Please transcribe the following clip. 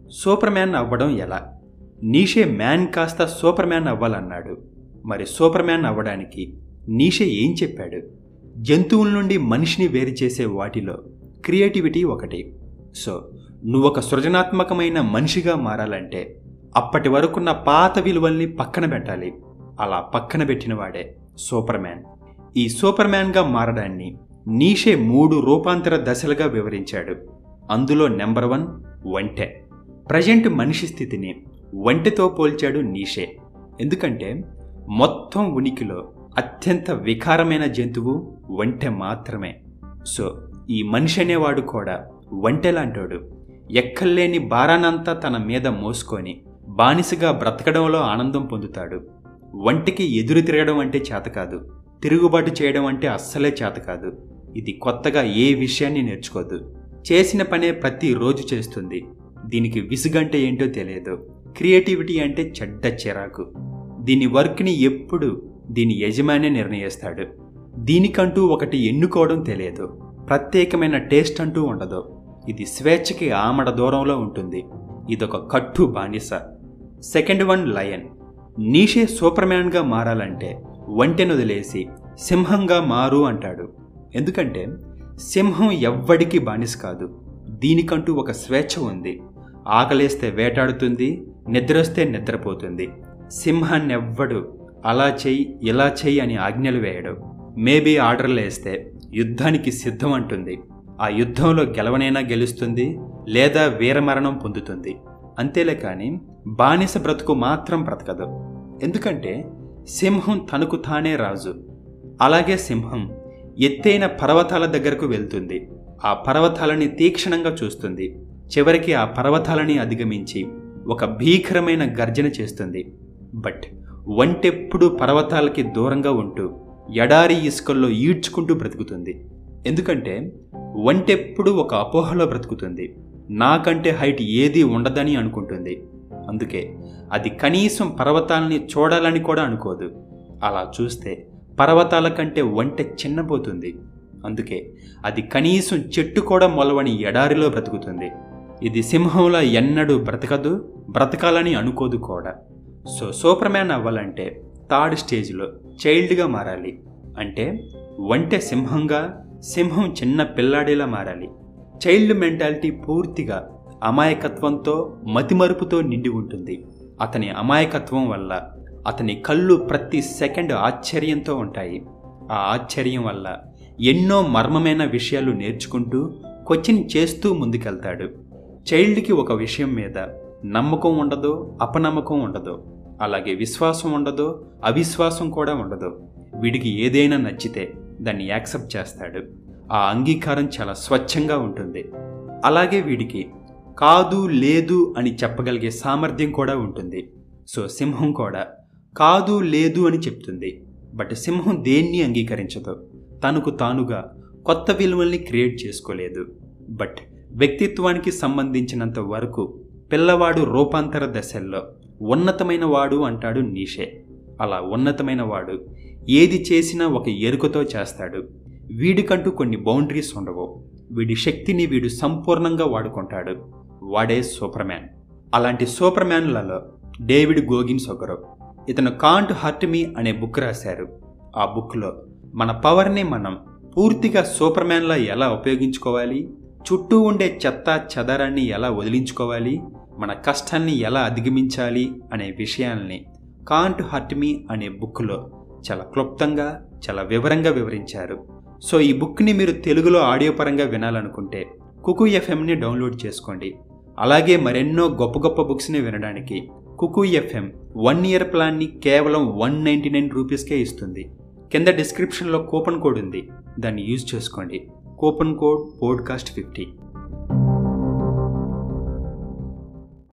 super superman అవ్వడం ఎలా Nietzsche man కాస్త సూపర్ మ్యాన్ అవ్వాలన్నాడు మరి సూపర్ మ్యాన్ అవ్వడానికి నీషే ఏం చెప్పాడు జంతువుల నుండి మనిషిని వేరు చేసే వాటిలో క్రియేటివిటీ ఒకటి సో నువ్వొక సృజనాత్మకమైన మనిషిగా మారాలంటే అప్పటి వరకున్న పాత విలువల్ని పక్కన పెట్టాలి అలా పక్కన పెట్టిన వాడే సూపర్ మ్యాన్ ఈ సూపర్ మ్యాన్గా మారడాన్ని నీషే మూడు రూపాంతర దశలుగా వివరించాడు అందులో నెంబర్ వన్ ఒంటె ప్రజెంట్ మనిషి స్థితిని ఒంటెతో పోల్చాడు నీషే ఎందుకంటే మొత్తం ఉనికిలో అత్యంత వికారమైన జంతువు ఒంటె మాత్రమే సో ఈ మనిషి అనేవాడు కూడా ఒంటెలాంటోడు ఎక్కల్లేని భారానంతా తన మీద మోసుకొని బానిసగా బ్రతకడంలో ఆనందం పొందుతాడు ఒంటికి ఎదురు తిరగడం అంటే చేత కాదు తిరుగుబాటు చేయడం అంటే అస్సలే చేత కాదు ఇది కొత్తగా ఏ విషయాన్ని నేర్చుకోదు చేసిన పనే ప్రతిరోజు చేస్తుంది దీనికి విసుగంటే ఏంటో తెలియదు క్రియేటివిటీ అంటే చెడ్డ చిరాకు దీని వర్క్ని ఎప్పుడు దీని యజమానే నిర్ణయిస్తాడు దీనికంటూ ఒకటి ఎన్నుకోవడం తెలియదు ప్రత్యేకమైన టేస్ట్ అంటూ ఉండదు ఇది స్వేచ్ఛకి ఆమడ దూరంలో ఉంటుంది ఇదొక కట్టు బానిస సెకండ్ వన్ లయన్ నీషే సూపర్ మ్యాన్గా మారాలంటే ఒంటెను వదిలేసి సింహంగా మారు అంటాడు ఎందుకంటే సింహం ఎవ్వడికి బానిస కాదు దీనికంటూ ఒక స్వేచ్ఛ ఉంది ఆకలేస్తే వేటాడుతుంది నిద్రొస్తే నిద్రపోతుంది సింహాన్ని ఎవ్వడు అలా చెయ్యి ఇలా చెయ్యి అని ఆజ్ఞలు వేయడు మేబీ ఆర్డర్లు వేస్తే యుద్ధానికి సిద్ధం అంటుంది ఆ యుద్ధంలో గెలవనైనా గెలుస్తుంది లేదా వీరమరణం పొందుతుంది అంతేలే కానీ బానిస బ్రతుకు మాత్రం బ్రతకదు ఎందుకంటే సింహం తనకు తానే రాజు అలాగే సింహం ఎత్తైన పర్వతాల దగ్గరకు వెళ్తుంది ఆ పర్వతాలని తీక్షణంగా చూస్తుంది చివరికి ఆ పర్వతాలని అధిగమించి ఒక భీకరమైన గర్జన చేస్తుంది బట్ వంటెప్పుడు పర్వతాలకి దూరంగా ఉంటూ ఎడారి ఇసుకల్లో ఈడ్చుకుంటూ బ్రతుకుతుంది ఎందుకంటే వంటెప్పుడు ఒక అపోహలో బ్రతుకుతుంది నాకంటే హైట్ ఏదీ ఉండదని అనుకుంటుంది అందుకే అది కనీసం పర్వతాలని చూడాలని కూడా అనుకోదు అలా చూస్తే పర్వతాల కంటే వంట చిన్నపోతుంది అందుకే అది కనీసం చెట్టు కూడా మొలవని ఎడారిలో బ్రతుకుతుంది ఇది సింహంలా ఎన్నడూ బ్రతకదు బ్రతకాలని అనుకోదు కూడా సో సూపర్ మ్యాన్ అవ్వాలంటే థర్డ్ స్టేజ్లో చైల్డ్గా మారాలి అంటే వంటె సింహంగా సింహం చిన్న పిల్లాడేలా మారాలి చైల్డ్ మెంటాలిటీ పూర్తిగా అమాయకత్వంతో మతిమరుపుతో నిండి ఉంటుంది అతని అమాయకత్వం వల్ల అతని కళ్ళు ప్రతి సెకండ్ ఆశ్చర్యంతో ఉంటాయి ఆ ఆశ్చర్యం వల్ల ఎన్నో మర్మమైన విషయాలు నేర్చుకుంటూ క్వశ్చన్ చేస్తూ ముందుకెళ్తాడు చైల్డ్కి ఒక విషయం మీద నమ్మకం ఉండదు అపనమ్మకం ఉండదు అలాగే విశ్వాసం ఉండదు అవిశ్వాసం కూడా ఉండదు వీడికి ఏదైనా నచ్చితే దాన్ని యాక్సెప్ట్ చేస్తాడు ఆ అంగీకారం చాలా స్వచ్ఛంగా ఉంటుంది అలాగే వీడికి కాదు లేదు అని చెప్పగలిగే సామర్థ్యం కూడా ఉంటుంది సో సింహం కూడా కాదు లేదు అని చెప్తుంది బట్ సింహం దేన్ని అంగీకరించదు తనకు తానుగా కొత్త విలువల్ని క్రియేట్ చేసుకోలేదు బట్ వ్యక్తిత్వానికి సంబంధించినంత వరకు పిల్లవాడు రూపాంతర దశల్లో ఉన్నతమైన వాడు అంటాడు నీషే అలా ఉన్నతమైన వాడు ఏది చేసినా ఒక ఎరుకతో చేస్తాడు వీడికంటూ కొన్ని బౌండరీస్ ఉండవు వీడి శక్తిని వీడు సంపూర్ణంగా వాడుకుంటాడు వాడే సూపర్ మ్యాన్ అలాంటి సూపర్ మ్యాన్లలో డేవిడ్ గోగిన్స్ ఒకరు ఇతను కాంట్ హర్ట్ మీ అనే బుక్ రాశారు ఆ బుక్లో మన పవర్ని మనం పూర్తిగా సూపర్ మ్యాన్లా ఎలా ఉపయోగించుకోవాలి చుట్టూ ఉండే చెత్త చెదరాన్ని ఎలా వదిలించుకోవాలి మన కష్టాన్ని ఎలా అధిగమించాలి అనే విషయాల్ని కాంట్ హర్ట్ మీ అనే బుక్లో చాలా క్లుప్తంగా చాలా వివరంగా వివరించారు సో ఈ బుక్ని మీరు తెలుగులో ఆడియో పరంగా వినాలనుకుంటే కుకు ఎఫ్ఎంని డౌన్లోడ్ చేసుకోండి అలాగే మరెన్నో గొప్ప గొప్ప బుక్స్ని వినడానికి కుకు ఎఫ్ఎం వన్ ఇయర్ ప్లాన్ని కేవలం వన్ నైంటీ నైన్ రూపీస్కే ఇస్తుంది కింద డిస్క్రిప్షన్లో కూపన్ కోడ్ ఉంది దాన్ని యూజ్ చేసుకోండి కూపన్ కోడ్ పోడ్కాస్ట్ ఫిఫ్టీ